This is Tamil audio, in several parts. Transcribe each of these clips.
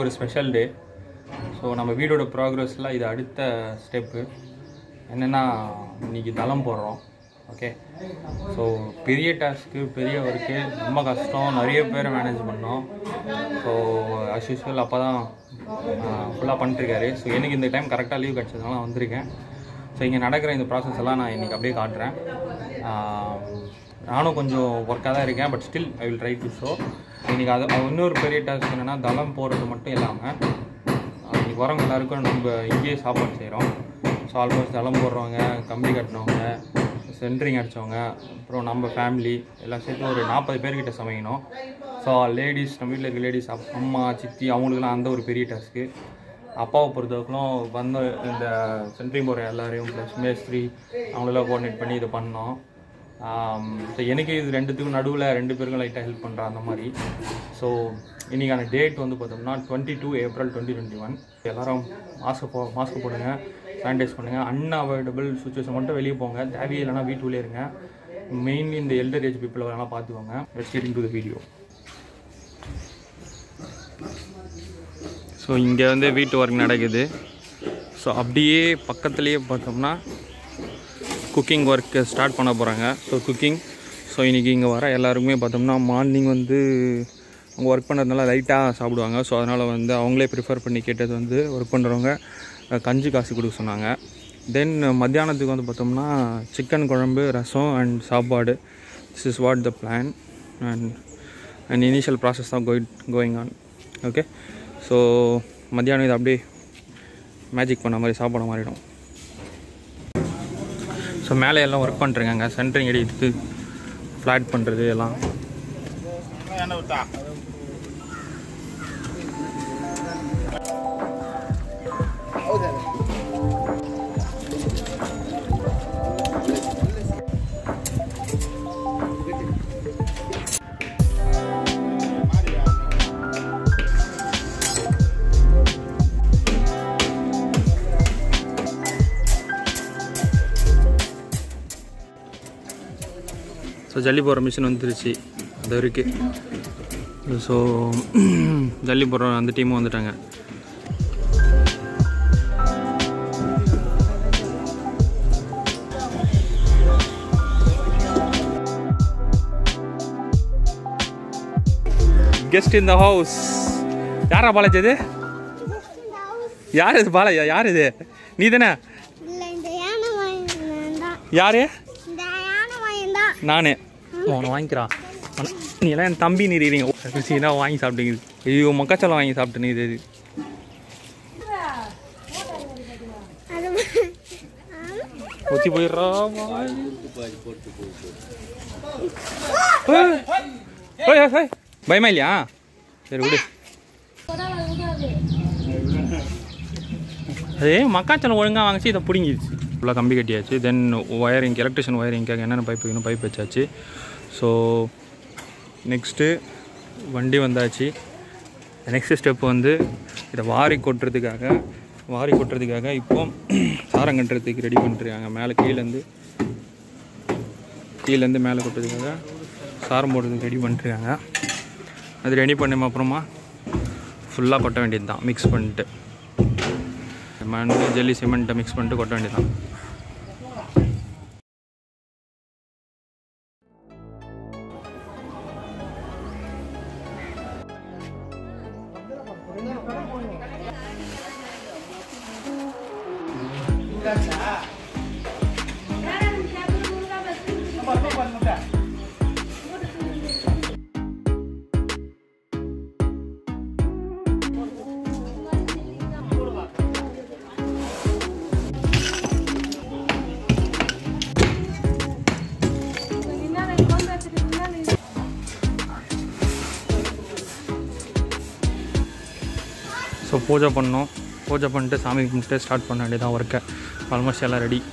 ஒரு ஸ்பெஷல் டே ஸோ நம்ம வீடோட ப்ராக்ரஸில் இது அடுத்த ஸ்டெப்பு என்னென்னா இன்னைக்கு தளம் போடுறோம் ஓகே ஸோ பெரிய டாஸ்க்கு பெரிய ஒர்க்கு ரொம்ப கஷ்டம் நிறைய பேரை மேனேஜ் பண்ணோம் ஸோ அஸ் யூஸ்வல் அப்போ தான் ஃபுல்லாக பண்ணிட்டுருக்காரு ஸோ எனக்கு இந்த டைம் கரெக்டாக லீவ் கிடச்சதுனால வந்திருக்கேன் ஸோ இங்கே நடக்கிற இந்த ப்ராசஸ் எல்லாம் நான் இன்றைக்கி அப்படியே காட்டுறேன் ஆஹ் நானும் கொஞ்சம் ஒர்க்காக தான் இருக்கேன் but still I will try to show இன்றைக்கி அது அது இன்னொரு பெரிய டாஸ்க் என்னென்னா தளம் போடுறது மட்டும் இல்லாமல் இன்றைக்கி வரவங்க எல்லாருக்கும் நம்ம இங்கேயே சாப்பாடு செய்கிறோம் ஸோ ஆல்மோஸ்ட் தளம் போடுறவங்க கம்பி கட்டினவங்க சென்ட்ரிங் அடித்தவங்க அப்புறம் நம்ம ஃபேமிலி எல்லாம் சேர்த்து ஒரு நாற்பது பேர்கிட்ட சமைக்கணும் ஸோ லேடிஸ் நம்ம வீட்டில் இருக்க லேடிஸ் அம்மா சித்தி அவங்களுக்குலாம் அந்த ஒரு பெரிய டாஸ்க்கு அப்பாவை பொறுத்தவரைக்கும் வந்து இந்த சென்ட்ரிங் போகிற எல்லாரையும் ப்ளஸ் மேஸ்திரி அவங்களெல்லாம் கோஆர்டினேட் பண்ணி இதை பண்ணோம் ஸோ எனக்கு இது ரெண்டுத்துக்கும் நடுவில் ரெண்டு பேருக்கும் லைட்டாக ஹெல்ப் பண்ணுறேன் அந்த மாதிரி ஸோ இன்றைக்கான டேட் வந்து பார்த்தோம்னா twenty two April twenty twenty one எல்லாரும் மாஸ்க் போ மாஸ்க் போடுங்க சானிடைஸ் பண்ணுங்கள் அன்அவாய்டபிள் சுச்சுவேஷன் மட்டும் வெளியே போங்க தேவையில்லைனா வீட்டுக்குள்ளே இருங்க மெயின்லி இந்த எல்டர் ஏஜ் பீப்புள் வேணால் பார்த்துக்கோங்க wasting to the video so இங்கே வந்து வீட்டு ஒர்க் நடக்குது ஸோ அப்படியே பக்கத்துலேயே பார்த்தோம்னா குக்கிங் ஒர்க்கு ஸ்டார்ட் பண்ண போகிறாங்க ஸோ குக்கிங் ஸோ இன்றைக்கி இங்கே வர எல்லாருக்குமே பார்த்தோம்னா மார்னிங் வந்து அவங்க ஒர்க் பண்ணுறதுனால லைட்டாக சாப்பிடுவாங்க ஸோ அதனால் வந்து அவங்களே ப்ரிஃபர் பண்ணி கேட்டது வந்து ஒர்க் பண்ணுறவங்க அஹ், கஞ்சி காசு கொடுக்க சொன்னாங்க தென் மத்தியானத்துக்கு வந்து பார்த்தோம்னா சிக்கன் குழம்பு ரசம் அண்ட் சாப்பாடு this is what the plan and and initial process தான் going going on okay so மத்தியானம் இது அப்படியே மேஜிக் பண்ண மாதிரி சாப்பாடு மாறிடும் ஸோ மேலே எல்லாம் ஒர்க் பண்ணுறேங்க சென்ட்ரிங் எடுத்து ஃப்ளாட் பண்ணுறது எல்லாம் ஸோ ஜல்லி போடுற மிஷின் வந்துருச்சு அது இருக்குது ஸோ ஜல்லி போடுற அந்த டீமும் வந்துட்டாங்க கெஸ்ட் இன் த ஹவுஸ் யாரா பாலாஜி இது யார் இது பாலாஜா யார் இது நீ தானே இல்ல இந்த யானை வாங்கினேன் தான் யாரு இந்த யானை வாங்கினேன் தான் நானே உன்னை வாங்கிக்கிறான் ஆனா, நீ எல்லாம் என் தம்பி நீரீங்க ருசினா வாங்கி சாப்பிட்டீங்க ஐயோ மக்காச்சோளம் வாங்கி சாப்பிட்டு நீ இது அது ஊற்றி போயிடுறா பயமா இல்லையா சரி விடு அது மக்காச்சோளம் ஒழுங்காக வாங்கிச்சு இதை பிடுங்கிடுச்சு ஃபுல்லாக கம்பி கட்டியாச்சு தென் ஒயரிங் எலக்ட்ரிஷியன் ஒயரிங்காக என்னென்ன பைப் வேணும் பைப் வச்சாச்சு ஸோ நெக்ஸ்ட்டு வண்டி வந்தாச்சு நெக்ஸ்ட் ஸ்டெப் வந்து இதை வாரி கொட்டுறதுக்காக வாரி கொட்டுறதுக்காக இப்போ சாரம் கட்டுறதுக்கு ரெடி பண்ணிட்டுருக்காங்க மேலே கீழேருந்து கீழேருந்து மேலே கொட்டுறதுக்காக சாரம் போடுறதுக்கு ரெடி பண்ணிட்டுருக்காங்க அது ரெடி பண்ண அப்புறமா ஃபுல்லாக கொட்ட வேண்டியது தான் மிக்ஸ் பண்ணிட்டு மண் ஜல்லி சிமெண்ட்டை மிக்ஸ் பண்ணிட்டு கொட்ட வேண்டியது தான் ஸோ பூஜை பண்ணோம் பூஜை பண்ணிட்டு சாமி கும்பிட்டு ஸ்டார்ட் பண்ண வேண்டியதான் ஒர்க்கை ஆல்மோஸ்ட் எல்லாம் ரெடி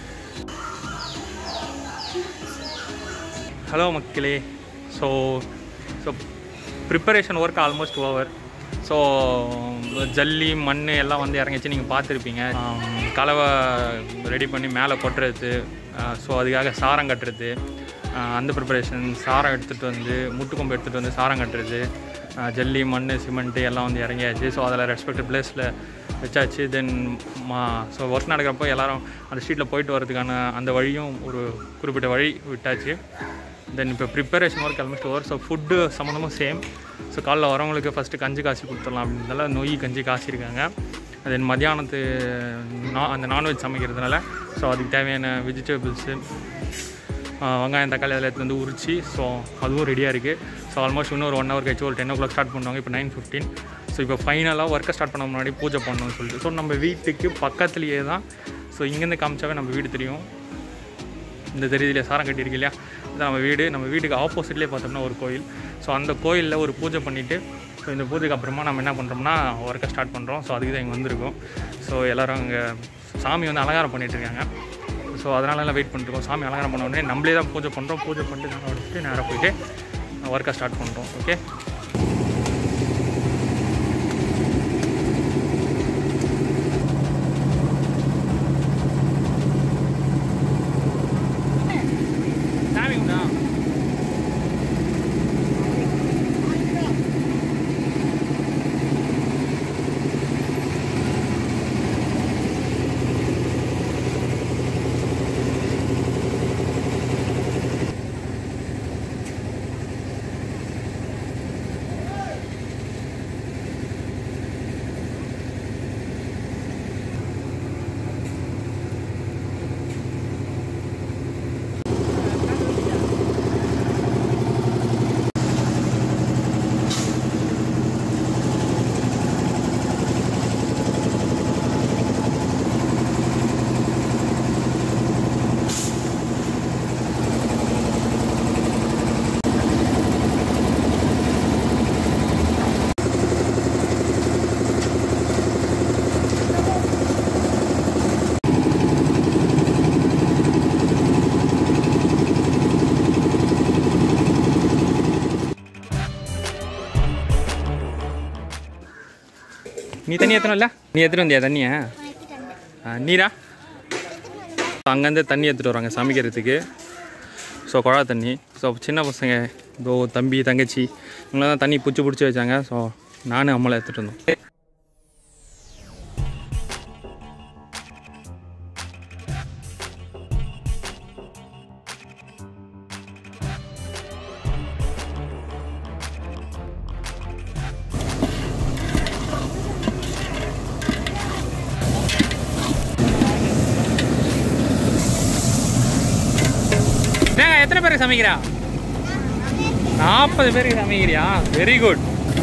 ஹலோ மக்களே so so preparation work almost over so ஜல்லி மண் எல்லாம் வந்து இறங்கிச்சு நீங்கள் பார்த்துருப்பீங்க ஆம், கலவை ரெடி பண்ணி மேலே கொட்டுறது ஸோ அதுக்காக சாரம் கட்டுறது ஆஹ், அந்த ப்ரிப்பரேஷன் சாரம் எடுத்துகிட்டு வந்து முட்டுக்கொம்பு எடுத்துகிட்டு வந்து சாரம் கட்டுறது அஹ், ஜல்லி மண் சிமெண்ட்டு எல்லாம் வந்து இறங்கியாச்சு ஸோ அதில் ரெஸ்பெக்டட் பிளேஸில் வச்சாச்சு தென் மா ஸோ ஒர்க் நடக்கிறப்போ எல்லாரும் அந்த ஸ்ட்ரீட்டில் போயிட்டு வரதுக்கான அந்த வழியும் ஒரு குறிப்பிட்ட வழி விட்டாச்சு தென் இப்போ preparation work almost over so food சம்மந்தமும் சேம் ஸோ காலைல வரவங்களுக்கு ஃபஸ்ட்டு கஞ்சி காசி கொடுத்துடலாம் அப்படின்றதால நொய் கஞ்சி காசிருக்காங்க தென் மத்தியானத்து நா அந்த நான்வெஜ் சமைக்கிறதுனால ஸோ அதுக்கு தேவையான வெஜிடபிள்ஸு வெங்காயம் தக்காளி அதில் எடுத்து வந்து உரிச்சு ஸோ அதுவும் ரெடியாக இருக்குது ஸோ ஆல்மோஸ்ட் இன்னும் ஒரு ஒன் ஹவர் கழிச்சு ஒரு டென் ஓ கிளாக் ஸ்டார்ட் பண்ணுவாங்க இப்போ நைன் ஃபிஃப்டீன் ஸோ இப்போ ஃபைனலாக ஒர்க்கை ஸ்டார்ட் பண்ண முன்னாடி பூஜை பண்ணணும்னு சொல்லிட்டு ஸோ நம்ம வீட்டுக்கு பக்கத்துலேயே தான் ஸோ இங்கேருந்து காமிச்சாவே நம்ம வீடு தெரியும் இந்த தெரியுதுலையா சாரம் கட்டியிருக்கு இல்லையா இது நம்ம வீடு நம்ம வீட்டுக்கு ஆப்போசிட்லேயே பார்த்தோம்னா ஒரு கோயில் ஸோ அந்த கோயிலில் ஒரு பூஜை பண்ணிவிட்டு ஸோ இந்த பூஜைக்கு அப்புறமா நம்ம என்ன பண்ணுறோம்னா ஒர்க்கை ஸ்டார்ட் பண்ணுறோம் ஸோ அதுக்கு தான் இங்கே வந்திருக்கோம் ஸோ எல்லோரும் அங்கே சாமி வந்து அலங்காரம் பண்ணிட்டு இருக்காங்க ஸோ அதனால எல்லாம் வெயிட் பண்ணிருக்கோம் சாமி அலங்காரம் பண்ண உடனே நம்மளே தான் பூஜை பண்ணுறோம் பூஜை பண்ணிட்டு நாங்கள் வச்சுட்டு நேராக போயிட்டு ஒர்க்கை ஸ்டார்ட் பண்ணுறோம் ஓகே சாமி கும்பிடா நீ தண்ணி ஏற்றணும்ல நீ எடுத்துகிட்டு வந்தியா தண்ணியை ஆ, நீரா அங்கேருந்து தண்ணி எடுத்துகிட்டு வராங்க சமைக்கிறதுக்கு ஸோ குழா தண்ணி ஸோ சின்ன பசங்க இதோ தம்பி தங்கச்சி இவங்களாம் தான் தண்ணி பிடிச்சி பிடிச்சி வச்சாங்க ஸோ நானும் அம்மளை எடுத்துகிட்டு வந்தோம் ஏங்க எத்தனை பேருக்கு சமைக்கிறா நாற்பது பேருக்கு சமைக்கிறியா வெரி குட்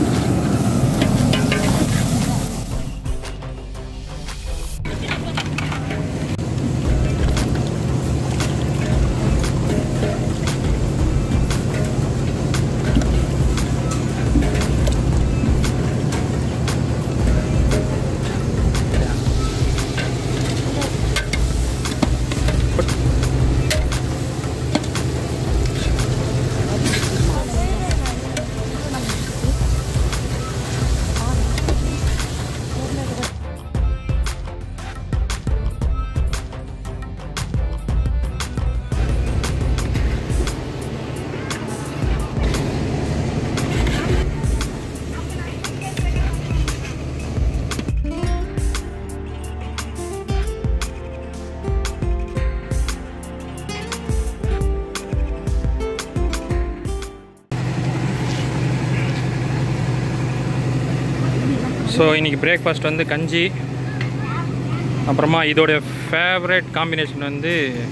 ஸோ இன்றைக்கி பிரேக்ஃபாஸ்ட் வந்து கஞ்சி அப்புறமா இதோடைய ஃபேவரட் காம்பினேஷன் வந்து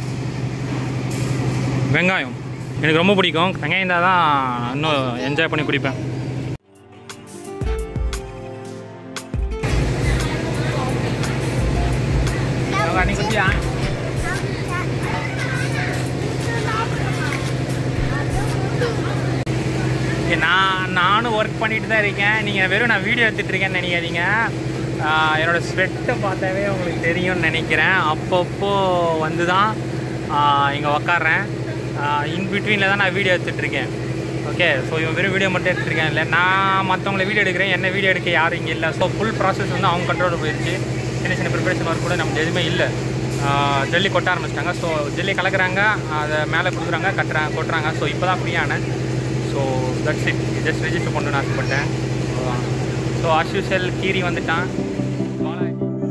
வெங்காயம் எனக்கு ரொம்ப பிடிக்கும் வெங்காயம் இருந்தால் தான் இன்னும் என்ஜாய் பண்ணி குடிப்பேன் நீ குடிச்சியா இங்க நான் நானும் ஒர்க் பண்ணிட்டு தான் இருக்கேன் நீங்கள் வெறும் நான் வீடியோ எடுத்துகிட்டு இருக்கேன்னு நினைக்காதீங்க ஆஹ் என்னோட ஸ்வெட்டை பார்த்தாவே உங்களுக்கு தெரியும்னு நினைக்கிறேன் அப்பப்போ வந்து தான் இங்கே உக்காடுறேன் இன் பிட்வீனில் தான் நான் வீடியோ எடுத்துகிட்டு இருக்கேன் ஓகே ஸோ இவன் வெறும் வீடியோ மட்டும் எடுத்துருக்கேன் இல்லை நான் மற்றவங்கள வீடியோ எடுக்கிறேன் என்ன வீடியோ எடுக்க யாரும் இங்கே இல்லை ஸோ ஃபுல் ப்ராசஸ் வந்து அவங்க கண்ட்ரோலில் போயிடுச்சு சின்ன சின்ன ப்ரிப்பரேஷன் ஒர்க் கூட நமக்கு எதுவுமே இல்லை ஆஹ் ஜல்லி கொட்ட ஆரம்பிச்சிட்டாங்க ஸோ ஜல்லி கலக்குறாங்க அதை மேலே கொடுக்குறாங்க கட்டுறாங்க கொட்டுறாங்க ஸோ இப்போ தான் ஃப்ரீயானேன் so that's it just register பண்ணணும்னு ஆசைப்பட்டேன் ஸோ ஆஸ் யூஷுவல் கீரி வந்துட்டான் பாலாஜி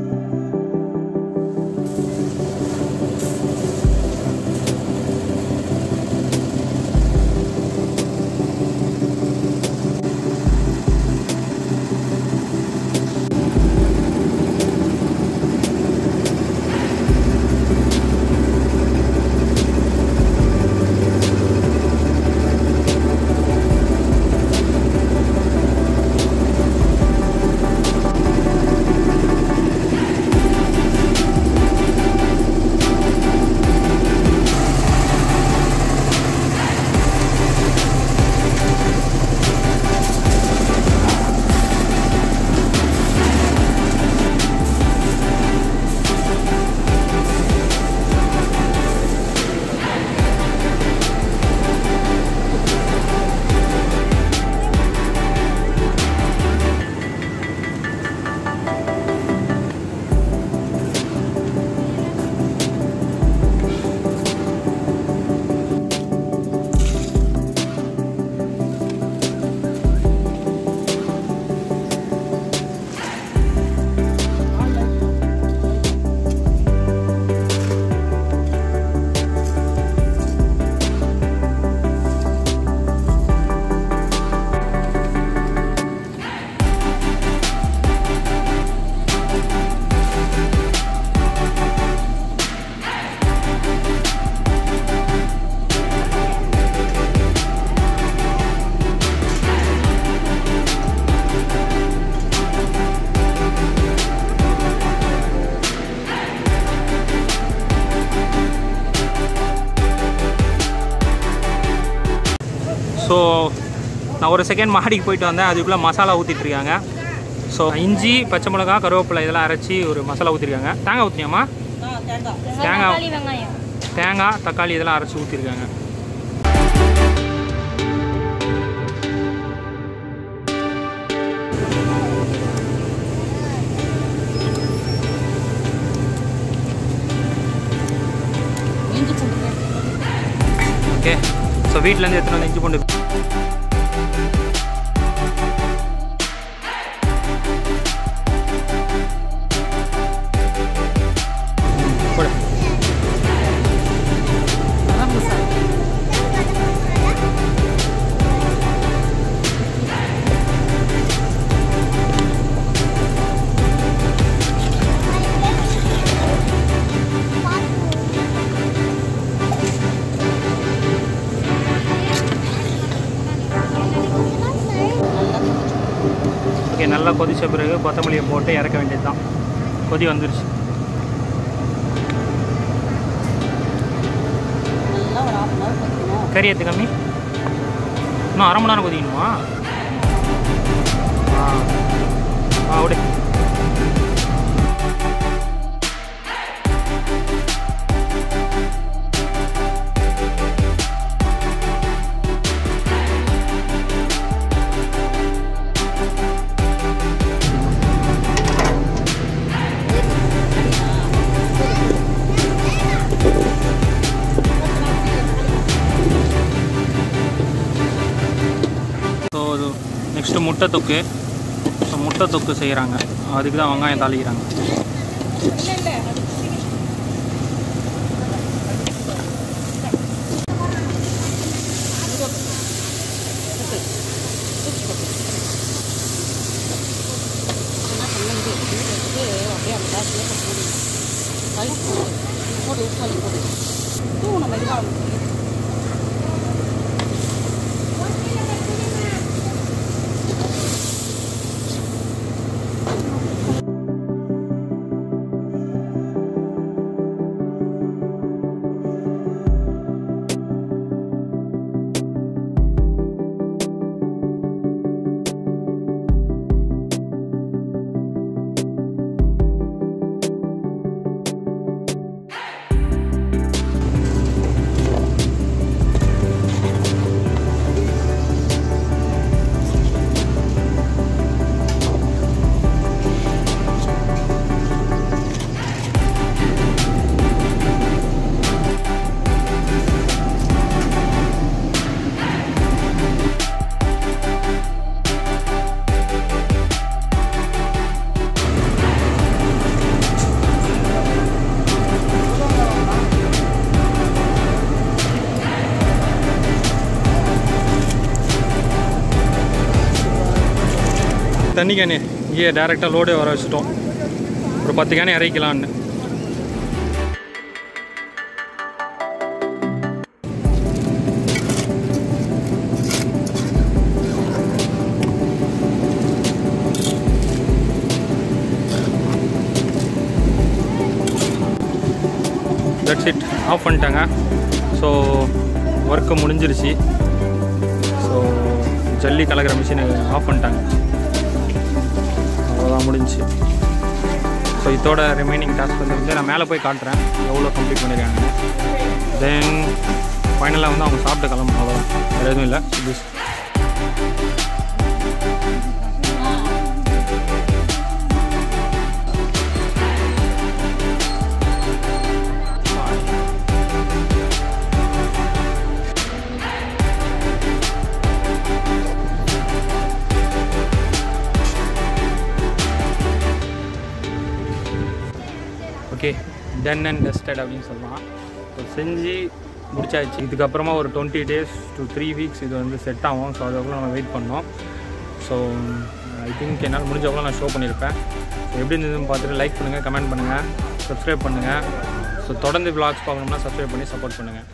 ஸோ நான் ஒரு செகண்ட் மாடிக்கு போயிட்டு வந்தேன் அதுக்குள்ளே மசாலா ஊற்றிட்டு இருக்காங்க ஸோ இஞ்சி பச்சை மிளகா கருவேப்பிலை இதெல்லாம் அரைச்சி ஒரு மசாலா ஊற்றிருக்காங்க தேங்காய் ஊற்றினியாம்மா தேங்காய் வெங்காயம் தேங்காய் தக்காளி இதெல்லாம் அரைச்சி ஊற்றிருக்காங்க ஓகே ஸோ வீட்டிலேருந்து எத்தனை வந்து இஞ்சி பூண்டு போடு ஓகே நல்லா கொதிச்ச பிறகு கொத்தமல்லியை போட்டு இறக்க வேண்டியது தான் கொதி வந்துருச்சு கறி ஏற்று கம்மி இன்னும் அரை மணி நேரம் கொதிக்கணுமா ஆ ஆ விடு ஸோ இது நெக்ஸ்ட்டு முட்டை தொக்கு ஸோ முட்டை தொக்கு செய்கிறாங்க அதுக்கு தான் வெங்காயம் தாளிக்கிறாங்க தண்ணி கேனு இங்கே டேரெக்டாக லோடே வர வச்சுட்டோம் ஒரு பத்து கேனு இறக்கலான்னு தட்ஸ் இட் ஆஃப் பண்ணிட்டாங்க ஸோ ஒர்க்கு முடிஞ்சிருச்சு ஸோ ஜல்லி கலக்கிற மிஷினை ஆஃப் பண்ணிட்டாங்க அவ்வளோதான் முடிஞ்சுச்சு ஸோ இதோட ரிமைனிங் டாஸ்க் வந்து வந்து நான் மேலே போய் காட்டுறேன் எவ்வளோ கம்ப்ளீட் பண்ணியிருக்காங்க தென் ஃபைனலாக வந்து அவங்க சாப்பிட்டு கிளம்பணும் அவ்வளோதான் வேறு எதுவும் இல்லை this okay done and dusted அப்படின்னு சொல்லலாம் ஸோ செஞ்சு முடிச்சாச்சு இதுக்கப்புறமா ஒரு twenty days to three weeks இது வந்து செட் ஆகும் ஸோ அதுக்கப்புறம் நம்ம வெயிட் பண்ணோம் ஸோ ஐ திங்க் என்னால் முடிஞ்சவங்களும் நான் ஷோ பண்ணியிருப்பேன் ஸோ எப்படி இருந்ததுன்னு பார்த்துட்டு லைக் பண்ணுங்கள் கமெண்ட் பண்ணுங்கள் சப்ஸ்கிரைப் பண்ணுங்கள் ஸோ தொடர்ந்து vlogs பார்க்கணும்னா சப்ஸ்கிரைப் பண்ணி சப்போர்ட் பண்ணுங்கள்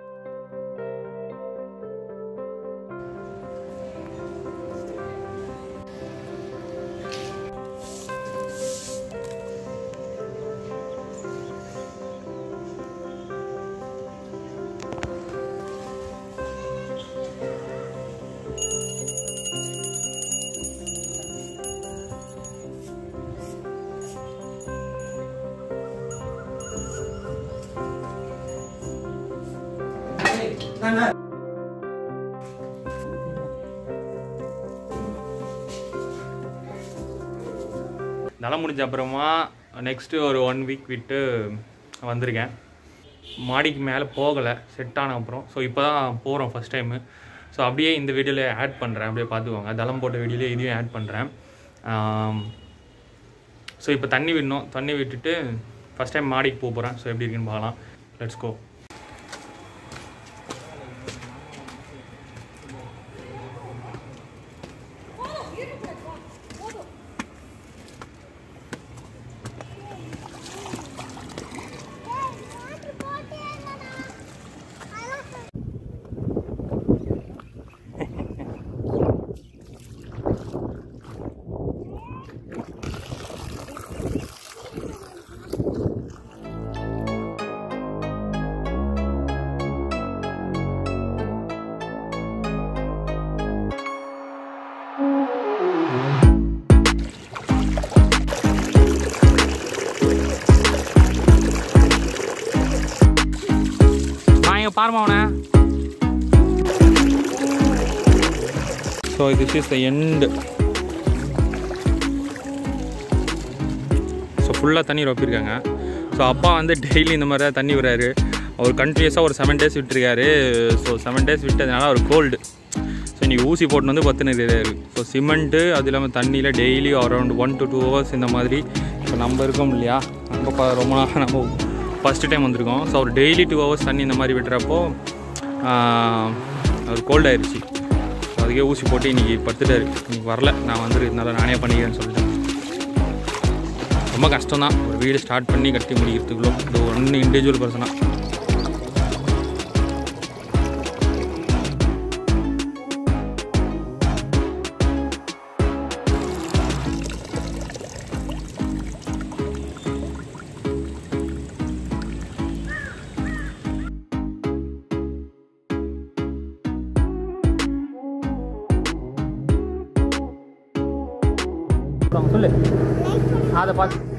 நலம் முடிஞ்ச அப்புறமா நெக்ஸ்ட்டு ஒரு ஒன் வீக் விட்டு வந்திருக்கேன் மாடிக்கு மேலே போகலை செட் ஆன அப்புறம் ஸோ இப்போ தான் போகிறோம் ஃபஸ்ட் டைமு ஸோ அப்படியே இந்த வீடியோவில் ஆட் பண்ணுறேன் அப்படியே பார்த்துக்கோங்க தளம் போட்ட வீடியோவில் இதையும் ஆட் பண்ணுறேன் ஸோ இப்போ தண்ணி விடணும் தண்ணி விட்டுட்டு ஃபஸ்ட் டைம் மாடிக்கு போக போகிறேன் ஸோ எப்படி இருக்குன்னு பார்க்கலாம் லெட்ஸ் கோ நான் இங்கே பாருமா அவனை so this is the end so ஃபுல்லாக தண்ணி ரொப்பியிருக்காங்க ஸோ அப்பா வந்து டெய்லி இந்த மாதிரி தான் தண்ணி விடுறாரு அவர் கண்டினியூஸாக ஒரு செவன் டேஸ் விட்டுருக்காரு ஸோ செவன் டேஸ் விட்டதுனால அவர் கோல்டு ஸோ இன்றைக்கி ஊசி போட்டு வந்து பத்து இருக்கிறாரு ஸோ சிமெண்ட்டு அது இல்லாமல் தண்ணியில் daily around one to two hours இந்த மாதிரி இப்போ நம்ம இருக்கோம் இல்லையா நம்ம ப- ரொம்ப நாள் நம்ம ஃபஸ்ட்டு டைம் வந்திருக்கோம் ஸோ அவர் டெய்லி டூ ஹவர்ஸ் தண்ணி இந்த மாதிரி விட்டுறப்போ ஆஹ், அவர் கோல்ட் ஆயிடுச்சு ஸோ அதுக்கே ஊசி போட்டு இன்றைக்கி படுத்துட்டாரு இன்னைக்கு வரல நான் வந்து இருந்தாலும் நானே பண்ணிக்கிறேன்னு சொல்லிட்டேன் ரொம்ப கஷ்டம் தான் ஒரு வீடு ஸ்டார்ட் பண்ணி கட்டி முடிக்கிறதுக்குள்ளே இது ஒன்று இண்டிவிஜுவல் பர்சனாக சொல்லு அதை பார்த்து